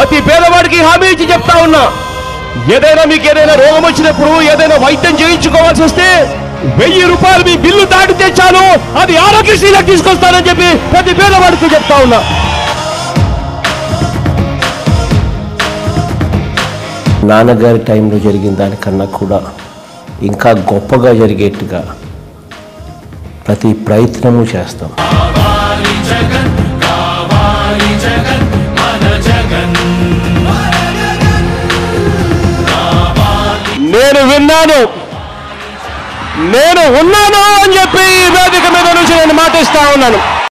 ప్రతి పేదవాడికి హామీ ఇచ్చి చెప్తా ఉన్నా ఏదైనా మీకు ఏదైనా రోగం వచ్చినప్పుడు ఏదైనా వైద్యం చేయించుకోవాల్సి వస్తే వెయ్యి రూపాయలు మీ బిల్లు దాటితే చాలు అది ఆరోగ్యశ్రీలకు తీసుకొస్తానని చెప్పి ప్రతి పేదవాడికి చెప్తా ఉన్నా నాన్నగారి టైంలో జరిగిన దానికన్నా కూడా ఇంకా గొప్పగా జరిగేట్టుగా ప్రతి ప్రయత్నము చేస్తాం నేను విన్నాను నేను ఉన్నాను అని చెప్పి ఈ వేదిక మీద నుంచి నేను మాటిస్తా ఉన్నాను